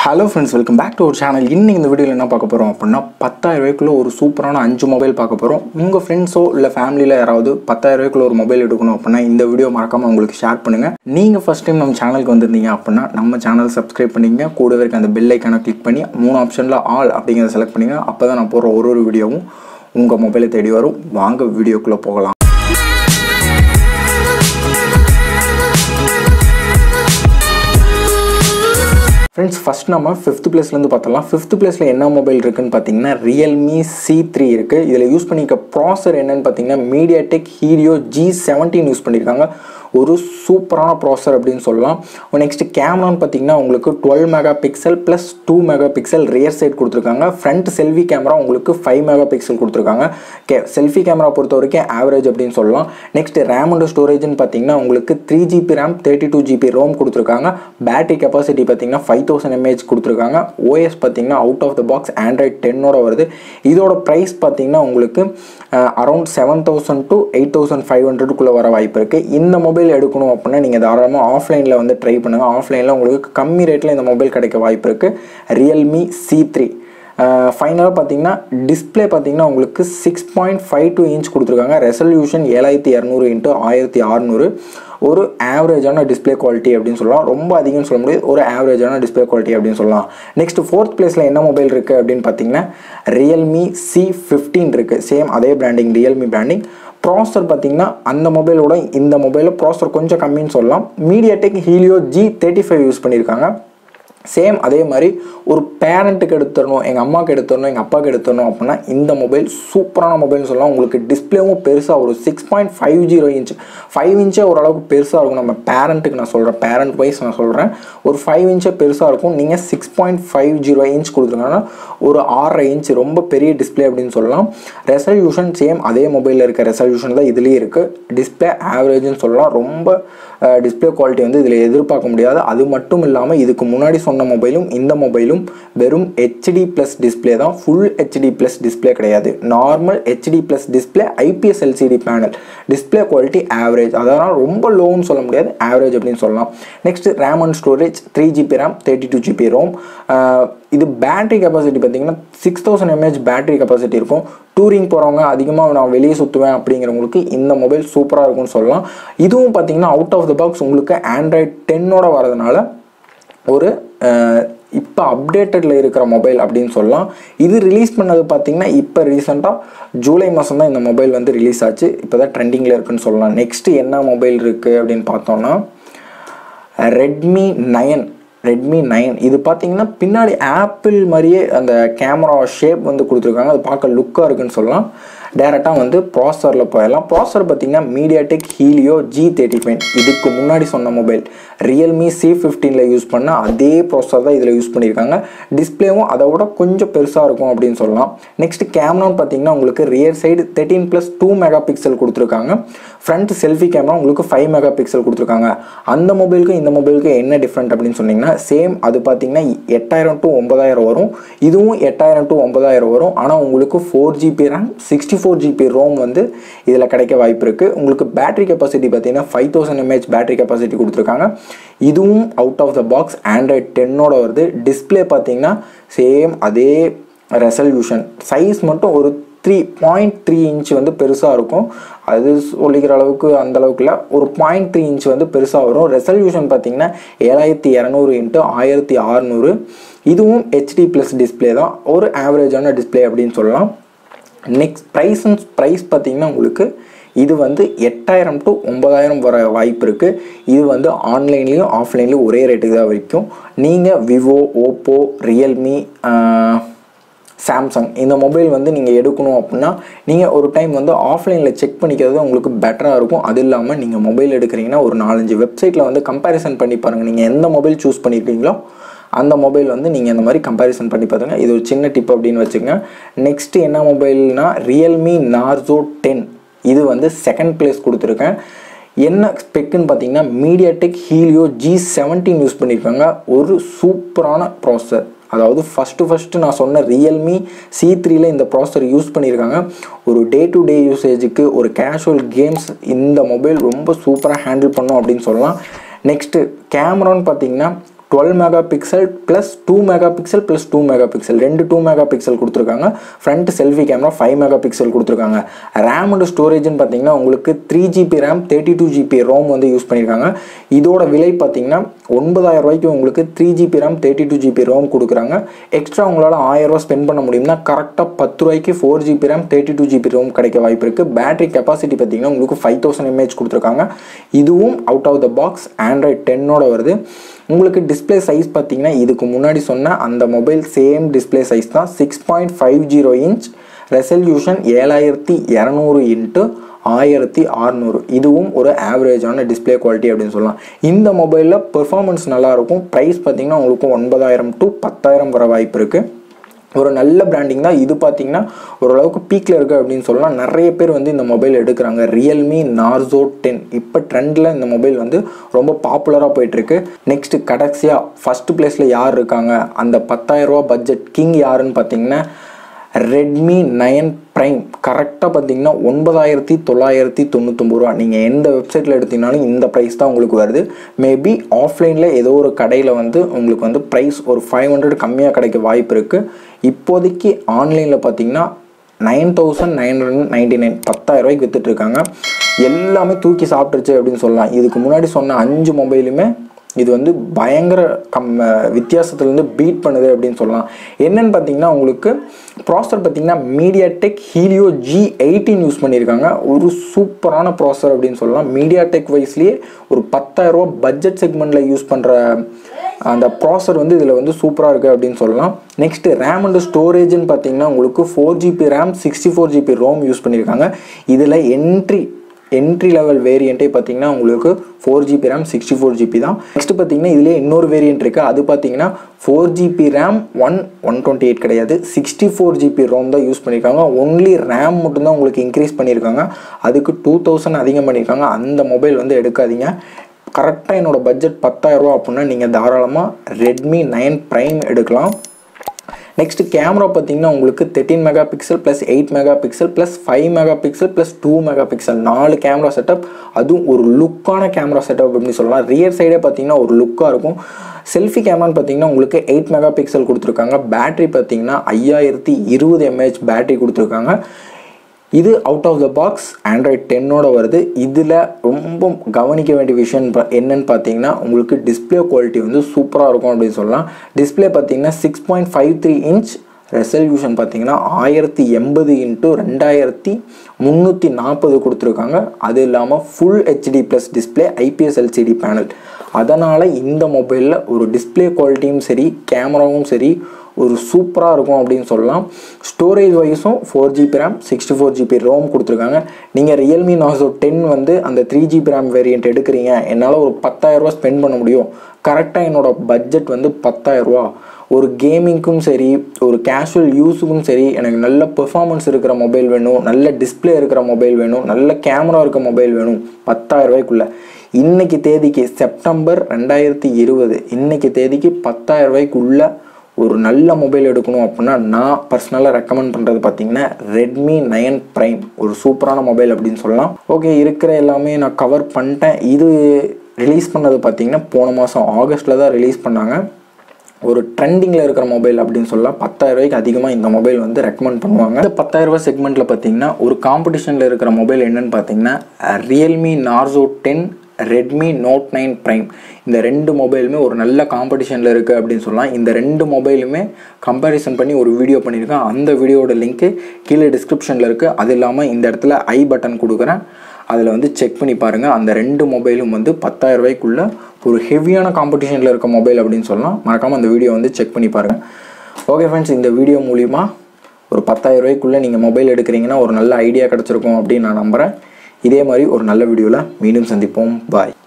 hello friends welcome back to ஒரு channel இன்னைக்கு இந்த வீடியோவில் என்ன பார்க்க போகிறோம் அப்படின்னா பத்தாயிரம் ரூபாய்க்குள்ள ஒரு சூப்பரான அஞ்சு மொபைல் பார்க்க போகிறோம் உங்கள் ஃப்ரெண்ட்ஸோ இல்லை ஃபேமிலியில் யாராவது பத்தாயிரம் ரூபாய்க்குள்ள ஒரு மொபைல் எடுக்கணும் அப்படின்னா இந்த வீடியோ மறக்காமல் உங்களுக்கு ஷேர் பண்ணுங்கள் நீங்கள் ஃபஸ்ட் டைம் நம்ம சேனலுக்கு வந்திருந்தீங்க அப்படின்னா நம்ம சேனல் சப்ஸ்கிரைப் பண்ணிங்க கூடவே இருக்க அந்த பெல் ஐக்கானை கிளிக் பண்ணி மூணு ஆப்ஷனில் ஆல் அப்படிங்கிறத செலக்ட் பண்ணிங்க அப்போ தான் நான் போடுற ஒரு ஒரு வீடியோவும் உங்கள் மொபைலை தேடி வரும் வாங்க வீடியோக்குள்ளே போகலாம் ஃப்ரெண்ட்ஸ் ஃபஸ்ட் நம்ம ஃபிஃப்த் பிளேஸ்லேருந்து பார்த்தலாம் ஃபிஃப்த் பிளேஸில் என்ன மொபைல் இருக்குன்னு பார்த்தீங்கன்னா ரியல்மி சி த்ரீ இருக்குது இதில் யூஸ் பண்ணிக்க ப்ராசர் என்னன்னு பார்த்தீங்கன்னா MediaTek Helio G seventeen use பண்ணியிருக்காங்க ஒரு சூப்பரான ப்ராசர் அப்படின்னு சொல்லலாம் நெக்ஸ்ட் கேமரான்னு பார்த்தீங்கன்னா உங்களுக்கு twelve megapixel plus two megapixel rear side கொடுத்துருக்காங்க ஃப்ரண்ட் செல்ஃபி கேமரா உங்களுக்கு ஃபைவ் மெகா பிக்சல் கொடுத்துருக்காங்க கே செல்ஃபி கேமரா பொறுத்த வரைக்கும் ஆவரேஜ் அப்படின்னு சொல்லலாம் நெக்ஸ்ட் ரேம் அண்ட் ஸ்டோரேஜ்னு பார்த்தீங்கன்னா உங்களுக்கு three GB RAM thirty two GB ROM கொடுத்துருக்காங்க பேட்டரி கெப்பாசிட்டி பார்த்தீங்கன்னா ஃபைவ் தௌசண்ட் எம்ஏஹெச் கொடுத்துருக்காங்க ஓஎஸ் பார்த்தீங்கன்னா out of the box Android டென்னோட வருது இதோட ப்ரைஸ் பார்த்தீங்கன்னா உங்களுக்கு around seven thousand to eight thousand five ஹண்ட்ரடுக்குள்ளே வர வாய்ப்பு இருக்குது இந்த மொபைல் எடுக்கணும் அப்படின்னா நீங்கள் தாராளமாக ஆஃப்லைனில் வந்து ட்ரை பண்ணுங்கள் ஆஃப்லைனில் உங்களுக்கு கம்மி ரேட்டில் இந்த மொபைல் கிடைக்க வாய்ப்பு இருக்குது ரியல்மி சி த்ரீ ஃபைனலாக பார்த்தீங்கன்னா டிஸ்பிளே பார்த்தீங்கன்னா உங்களுக்கு six point five two inch கொடுத்துருக்காங்க ரெசல்யூஷன் ஏழாயிரத்தி இரநூறு இன்ட்டு ஆயிரத்தி அறநூறு ஒரு ஆவரேஜான டிஸ்பிளே குவாலிட்டி அப்படின்னு சொல்லலாம் ரொம்ப அதிகம்னு சொல்ல முடியாது ஒரு ஆவரேஜான டிஸ்பிளே குவாலிட்டி அப்படின்னு சொல்லலாம் நெக்ஸ்ட் ஃபோர்த் பிளேஸில் என்ன மொபைல் இருக்குது அப்படின்னு பார்த்தீங்கன்னா ரியல்மி சி ஃபிஃப்டீன் இருக்குது சேம் அதே பிராண்டிங் ரியல்மி பிராண்டிங் ப்ராசர் பார்த்தீங்கன்னா அந்த மொபைலோட இந்த மொபைலில் ப்ராசர் கொஞ்சம் கம்மின்னு சொல்லலாம் MediaTek Helio G thirty five use பண்ணியிருக்காங்க சேம் அதே மாதிரி ஒரு பேரண்ட்டுக்கு எடுத்துடணும் எங்கள் அம்மாவுக்கு எடுத்துடணும் எங்கள் அப்பாவுக்கு எடுத்துடணும் அப்படின்னா இந்த மொபைல் சூப்பரான மொபைல்னு சொல்லலாம் உங்களுக்கு டிஸ்பிளேவும் பெருசாக ஒரு six point five zero inch five இன்ச்சே ஓரளவுக்கு பெருசாக இருக்கும் நம்ம பேரண்ட்டுக்கு நான் சொல்கிறேன் பேரண்ட் வைஸ் நான் சொல்கிறேன் ஒரு ஃபைவ் இன்ச்சே பெருசாக இருக்கும் நீங்கள் six point five zero inch கொடுத்துருங்கன்னா ஒரு ஆறரை இன்ச் ரொம்ப பெரிய டிஸ்பிளே அப்படின்னு சொல்லலாம் ரெசல்யூஷன் சேம் அதே மொபைலில் இருக்க ரெசல்யூஷன் தான் இதுலேயும் இருக்குது டிஸ்பிளே ஆவரேஜ்னு சொல்லலாம் ரொம்ப டிஸ்பிளே குவாலிட்டி வந்து இதில் எதிர்பார்க்க முடியாது அது மட்டும் இல்லாமல் இதுக்கு முன்னாடி சொன்ன மொபைலும் இந்த மொபைலும் வெறும் ஹெச்டி ப்ளஸ் டிஸ்பிளே தான் ஃபுல் ஹெச்டி ப்ளஸ் டிஸ்பிளே கிடையாது normal HD plus display IPS LCD panel display quality average அதனால் ரொம்ப லோன்னு சொல்ல முடியாது ஆவரேஜ் அப்படின்னு சொல்லலாம் next RAM and storage three GB RAM thirty two GB ROM இது பேட்டரி கெப்பாசிட்டி பார்த்தீங்கன்னா six thousand mAh battery capacity இருக்கும் டூரிங் போகிறவங்க அதிகமாக நான் வெளியே சுற்றுவேன் அப்படிங்கிறவங்களுக்கு இந்த மொபைல் சூப்பராக இருக்கும்னு சொல்லலாம் இதுவும் பார்த்தீங்கன்னா அவுட் ஆஃப் த பாக்ஸ் உங்களுக்கு ஆண்ட்ராய்ட் டென்னோட வரதுனால ஒரு இப்போ அப்டேட்டடில் இருக்கிற மொபைல் அப்படின்னு சொல்லலாம் இது ரிலீஸ் பண்ணது பார்த்தீங்கன்னா இப்போ ரீசெண்டாக ஜூலை மாதம் தான் இந்த மொபைல் வந்து ரிலீஸ் ஆச்சு இப்போ தான் ட்ரெண்டிங்கில் இருக்குன்னு சொல்லலாம் நெக்ஸ்ட்டு என்ன மொபைல் இருக்குது அப்படின்னு பார்த்தோன்னா ரெட்மி நயன் ரெட்மி நைன் இது பார்த்தீங்கன்னா பின்னாடி ஆப்பிள் மாதிரியே அந்த கேமரா ஷேப் வந்து கொடுத்துருக்காங்க அது பார்க்க லுக்காக இருக்குன்னு சொல்லலாம் டேரெக்டாக வந்து ப்ராசரில் போயிடலாம் ப்ராசர் பார்த்தீங்கன்னா MediaTek Helio G thirty five இதுக்கு முன்னாடி சொன்ன மொபைல் ரியல்மி சி ஃபிஃப்டீனில் யூஸ் பண்ண அதே ப்ராசர் தான் இதில் யூஸ் பண்ணியிருக்காங்க டிஸ்பிளேவும் அதை விட கொஞ்சம் பெருசாக இருக்கும் அப்படின்னு சொல்லலாம் நெக்ஸ்ட் கேமரான்னு பார்த்தீங்கன்னா உங்களுக்கு rear side thirteen plus two megapixel கொடுத்துருக்காங்க ஃப்ரண்ட் செல்ஃபி கேமரா உங்களுக்கு ஃபைவ் மெகா பிக்சல் கொடுத்துருக்காங்க அந்த மொபைலுக்கும் இந்த மொபைலுக்கும் என்ன டிஃப்ரெண்ட் அப்படின்னு சொன்னீங்கன்னா சேம் அது பார்த்தீங்கன்னா எட்டாயிரம் டு ஒன்பதாயிரம் வரும் இதுவும் எட்டாயிரம் டு ஒன்பதாயிரம் வரும் ஆனால் உங்களுக்கு four GB RAM sixty four GB ROM வந்து இதில் கிடைக்க வாய்ப்பு இருக்குது உங்களுக்கு பேட்டரி கெப்பாசிட்டி பார்த்தீங்கன்னா five thousand mAh battery capacity கொடுத்துருக்காங்க இதுவும் out of the box Android டென்னோட வருது டிஸ்பிளே பார்த்தீங்கன்னா சேம் அதே ரெசல்யூஷன் சைஸ் மட்டும் ஒரு த்ரீ பாயிண்ட் த்ரீ இன்ச் வந்து பெருசாக இருக்கும் அது சொல்லிக்கிற அளவுக்கு அந்த அளவுக்கு இல்லை ஒரு பாயிண்ட் த்ரீ இன்ச் வந்து பெருசாக வரும் ரெசல்யூஷன் பார்த்தீங்கன்னா ஏழாயிரத்தி இரநூறு இன்ட்டு ஆயிரத்தி அறநூறு இதுவும் ஹெச்டி ப்ளஸ் டிஸ்பிளே தான் ஒரு ஆவரேஜான டிஸ்பிளே அப்படின்னு சொல்லலாம் நெக்ஸ்ட் ப்ரைஸ் ப்ரைஸ் பார்த்தீங்கன்னா உங்களுக்கு இது வந்து எட்டாயிரம் டு ஒம்பதாயிரம் வர வாய்ப்பு இருக்குது இது வந்து ஆன்லைன்லேயும் ஆஃப்லைன்லேயும் ஒரே ரேட்டுக்கு தான் வரைக்கும் நீங்கள் விவோ ஓப்போ ரியல்மி சாம்சங் இந்த மொபைல் வந்து நீங்கள் எடுக்கணும் அப்படின்னா நீங்கள் ஒரு டைம் வந்து ஆஃப்லைனில் செக் பண்ணிக்கிறது உங்களுக்கு பெட்டராக இருக்கும் அது இல்லாமல் நீங்கள் மொபைல் எடுக்கிறீங்கன்னா ஒரு நாலஞ்சு வெப்சைட்டில் வந்து கம்பேரிசன் பண்ணி பாருங்கள் நீங்கள் எந்த மொபைல் சூஸ் பண்ணியிருக்கீங்களோ அந்த மொபைல் வந்து நீங்கள் இந்த மாதிரி கம்பேரிசன் பண்ணி பார்த்துங்க இது ஒரு சின்ன டிப் அப்படின்னு வச்சுக்கோங்க நெக்ஸ்ட்டு என்ன மொபைல்னா ரியல்மி நார்சோ டென் இது வந்து செகண்ட் பிளேஸ் கொடுத்துருக்கேன் என்ன ஸ்பெக்குன்னு பார்த்தீங்கன்னா MediaTek Helio G seventeen use பண்ணியிருக்காங்க ஒரு சூப்பரான ப்ராசஸர் அதாவது ஃபஸ்ட்டு ஃபஸ்ட்டு நான் சொன்ன ரியல்மி சி த்ரீல இந்த ப்ராசஸர் யூஸ் பண்ணியிருக்காங்க ஒரு டே டு டே யூசேஜுக்கு ஒரு கேஷுவல் கேம்ஸ் இந்த மொபைல் ரொம்ப சூப்பராக ஹேண்டில் பண்ணும் அப்படின்னு சொல்லலாம் நெக்ஸ்ட்டு கேமரான்னு பார்த்தீங்கன்னா twelve megapixel plus two megapixel plus two megapixel ரெண்டு டூ மெகா பிக்சல் கொடுத்துருக்காங்க front selfie camera five megapixel கொடுத்துருக்காங்க ரேம் அண்ட் ஸ்டோரேஜ்னு பார்த்தீங்கன்னா உங்களுக்கு three GB RAM thirty two GB ROM வந்து யூஸ் பண்ணியிருக்காங்க இதோட விலை பார்த்தீங்கன்னா ஒன்பதாயிரம் ரூபாய்க்கு உங்களுக்கு three GB RAM thirty two GB ROM கொடுக்குறாங்க எக்ஸ்ட்ரா உங்களால் ஆயிரம் ரூபா ஸ்பெண்ட் பண்ண முடியும்னா கரெக்டாக பத்து ரூபாய்க்கு four GB RAM thirty two GB ROM கிடைக்க வாய்ப்பு இருக்குது பேட்டரி கெப்பாசிட்டி பார்த்தீங்கன்னா உங்களுக்கு ஃபைவ் தௌசண்ட் எம்ஏஹெச் கொடுத்துருக்காங்க இதுவும் out of the box Android டென்னோட வருது உங்களுக்கு டிஸ்பிளே சைஸ் பார்த்தீங்கன்னா இதுக்கு முன்னாடி சொன்ன அந்த மொபைல் சேம் டிஸ்பிளே சைஸ் தான் six point five zero inch resolution ஏழாயிரத்தி இரநூறு இன்ட்டு ஆயிரத்தி அறநூறு இதுவும் ஒரு ஆவரேஜான டிஸ்பிளே குவாலிட்டி அப்படின்னு சொல்லலாம் இந்த மொபைலில் பெர்ஃபார்மன்ஸ் நல்லாயிருக்கும் ப்ரைஸ் பார்த்தீங்கன்னா உங்களுக்கு ஒன்பதாயிரம் டு பத்தாயிரம் வர வாய்ப்பு இருக்குது ஒரு நல்ல பிராண்டிங் தான் இது பார்த்தீங்கன்னா ஓரளவுக்கு பீக்கில் இருக்குது அப்படின்னு சொல்லலாம் நிறைய பேர் வந்து இந்த மொபைல் எடுக்கிறாங்க ரியல்மி நார்சோ டென் இப்போ ட்ரெண்டில் இந்த மொபைல் வந்து ரொம்ப பாப்புலராக போயிட்டுருக்கு நெக்ஸ்ட் கடைசியாக ஃபஸ்ட்டு பிளேஸில் யார் இருக்காங்க அந்த பத்தாயிரரூபா பட்ஜெட் கிங் யாருன்னு பார்த்தீங்கன்னா ரெட்மி நயன் ப்ரைம் கரெக்டாக பார்த்தீங்கன்னா ஒன்பதாயிரத்தி தொள்ளாயிரத்தி தொண்ணூத்தொம்பது ரூபா நீங்கள் எந்த வெப்சைட்டில் எடுத்தீங்கனாலும் இந்த ப்ரைஸ் தான் உங்களுக்கு வருது மேபி ஆஃப்லைனில் ஏதோ ஒரு கடையில் வந்து உங்களுக்கு வந்து ப்ரைஸ் ஒரு ஃபைவ் ஹண்ட்ரட் கம்மியாக கிடைக்க வாய்ப்பு இருக்குது இப்போதைக்கு ஆன்லைனில் பார்த்தீங்கன்னா nine thousand nine hundred ninety nine பத்தாயிரரூபாய்க்கு விற்றுட்ருக்காங்க எல்லாமே தூக்கி சாப்பிட்டுருச்சு அப்படின்னு சொல்லலாம் இதுக்கு முன்னாடி சொன்ன அஞ்சு மொபைலுமே இது வந்து பயங்கர கம் வித்தியாசத்துலேருந்து பீட் பண்ணுது அப்படின்னு சொல்லலாம் என்னன்னு பார்த்தீங்கன்னா உங்களுக்கு ப்ராசர் பார்த்தீங்கன்னா MediaTek Helio G eighteen use பண்ணியிருக்காங்க ஒரு சூப்பரான ப்ராசர் அப்படின்னு சொல்லலாம் மீடியா டெக் வைஸ்லேயே ஒரு பத்தாயிரரூபா பட்ஜெட் செக்மெண்ட்டில் யூஸ் பண்ணுற அந்த ப்ராசர் வந்து இதில் வந்து சூப்பராக இருக்குது அப்படின்னு சொல்லலாம் நெக்ஸ்ட்டு ரேம் அண்ட் ஸ்டோரேஜ்னு பார்த்தீங்கன்னா உங்களுக்கு four GB RAM sixty four GB ROM use பண்ணியிருக்காங்க இதில் என்ட்ரி என்ட்ரி லெவல் வேரியண்ட்டே பார்த்தீங்கன்னா உங்களுக்கு four GB RAM sixty four GB தான் நெக்ஸ்ட் பார்த்தீங்கன்னா இதுலேயே இன்னொரு வேரியன்ட் இருக்குது அது பார்த்தீங்கன்னா four GB RAM one one twenty eight கிடையாது சிக்ஸ்டி ஃபோர் ஜிபி ரோம் தான் யூஸ் பண்ணியிருக்காங்க ஒன்லி ரேம் மட்டும்தான் உங்களுக்கு இன்க்ரீஸ் பண்ணியிருக்காங்க அதுக்கு டூ தௌசண்ட் அதிகம் பண்ணியிருக்காங்க அந்த மொபைல் வந்து எடுக்காதீங்க கரெக்டாக என்னோடய பட்ஜெட் பத்தாயிரரூவா அப்படின்னா நீங்கள் தாராளமாக ரெட்மி நைன் ப்ரைம் எடுக்கலாம் நெக்ஸ்ட் கேமரா பார்த்தீங்கன்னா உங்களுக்கு thirteen megapixel plus eight megapixel plus five megapixel plus two megapixel நாலு கேமரா செட்டப் அதுவும் ஒரு லுக்கான கேமரா செட்டப் அப்படின்னு சொல்லலாம் ரியர் சைடே பார்த்தீங்கன்னா ஒரு லுக்காக இருக்கும் செல்ஃபி கேமரான்னு பார்த்தீங்கன்னா உங்களுக்கு எயிட் மெகா பிக்சல் கொடுத்துருக்காங்க பேட்டரி பார்த்தீங்கன்னா ஐயாயிரத்தி இருபது எம்ஏஹெச் பேட்டரி கொடுத்துருக்காங்க இது out of the box Android டென்னோட வருது இதில் ரொம்ப கவனிக்க வேண்டிய விஷயம் பா- என்னன்னு பார்த்தீங்கன்னா உங்களுக்கு டிஸ்பிளே குவாலிட்டி வந்து சூப்பராக இருக்கும் அப்படின்னு சொல்லலாம் டிஸ்பிளே பார்த்தீங்கன்னா six point five three inch resolution பார்த்தீங்கன்னா ஆயிரத்தி எண்பது இன்ட்டு ரெண்டாயிரத்தி முந்நூற்றி நாற்பது கொடுத்துருக்காங்க அது இல்லாமல் full HD plus display IPS LCD panel அதனால் இந்த மொபைலில் ஒரு டிஸ்பிளே குவாலிட்டியும் சரி கேமராவும் சரி ஒரு சூப்பராக இருக்கும் அப்படின்னு சொல்லலாம் ஸ்டோரேஜ் வைஸும் four GB RAM sixty four GB ROM கொடுத்துருக்காங்க நீங்கள் ரியல்மி நாசோ டென் வந்து அந்த த்ரீ ஜிபி ரேம் வேரியண்ட் எடுக்கிறீங்க என்னால் ஒரு பத்தாயிரரூபா ஸ்பெண்ட் பண்ண முடியும் கரெக்டாக என்னோட பட்ஜெட் வந்து பத்தாயிரரூபா ஒரு கேமிங்க்கும் சரி ஒரு கேஷுவல் யூஸுக்கும் சரி எனக்கு நல்ல பெர்ஃபார்மன்ஸ் இருக்கிற மொபைல் வேணும் நல்ல டிஸ்ப்ளே இருக்கிற மொபைல் வேணும் நல்ல கேமரா இருக்க மொபைல் வேணும் பத்தாயிரம் ரூபாய்க்குள்ள இன்னைக்கு தேதிக்கு செப்டம்பர் ரெண்டாயிரத்தி இருபது இன்னைக்கு தேதிக்கு பத்தாயிரம் ரூபாய்க்குள்ள ஒரு நல்ல மொபைல் எடுக்கணும் அப்படின்னா நான் பர்சனலாக ரெக்கமெண்ட் பண்ணுறது பார்த்தீங்கன்னா ரெட்மி நயன் ப்ரைம் ஒரு சூப்பரான மொபைல் அப்படின்னு சொல்லலாம் ஓகே இருக்கிற எல்லாமே நான் கவர் பண்ணிட்டேன் இது ரிலீஸ் பண்ணது பார்த்தீங்கன்னா போன மாதம் ஆகஸ்ட்டில் தான் ரிலீஸ் பண்ணாங்க ஒரு ட்ரெண்டிங்கில் இருக்கிற மொபைல் அப்படின்னு சொல்லலாம் பத்தாயிரம் ரூபாய்க்கு அதிகமாக இந்த மொபைல் வந்து ரெக்கமெண்ட் பண்ணுவாங்க இந்த பத்தாயிரம் ரூபாய் செக்மெண்ட்டில் பார்த்தீங்கன்னா ஒரு காம்படிஷனில் இருக்கிற மொபைல் என்னன்னு பார்த்தீங்கன்னா Realme Narzo ten Redmi Note nine Prime இந்த ரெண்டு மொபைலுமே ஒரு நல்ல காம்படிஷனில் இருக்குது அப்படின்னு சொல்லலாம் இந்த ரெண்டு மொபைலுமே கம்பேரிசன் பண்ணி ஒரு வீடியோ பண்ணியிருக்கேன் அந்த வீடியோட லிங்க்கு கீழே டிஸ்கிரிப்ஷனில் இருக்குது அது இல்லாமல் இந்த இடத்துல ஐ பட்டன் கொடுக்குறேன் அதில் வந்து செக் பண்ணி பாருங்கள் அந்த ரெண்டு மொபைலும் வந்து பத்தாயிரம் ரூபாய்க்குள்ள ஒரு ஹெவியான காம்படிஷனில் இருக்க மொபைல் அப்படின்னு சொல்லலாம் மறக்காமல் அந்த வீடியோ வந்து செக் பண்ணி பாருங்கள் ஓகே ஃப்ரெண்ட்ஸ் இந்த வீடியோ மூலிமா ஒரு பத்தாயிரம் ரூபாய்க்குள்ளே நீங்கள் மொபைல் எடுக்கிறீங்கன்னா ஒரு நல்ல ஐடியா கிடச்சிருக்கும் அப்படின்னு நான் நம்புகிறேன் இதே மாதிரி ஒரு நல்ல வீடியோவில் மீண்டும் சந்திப்போம் பாய்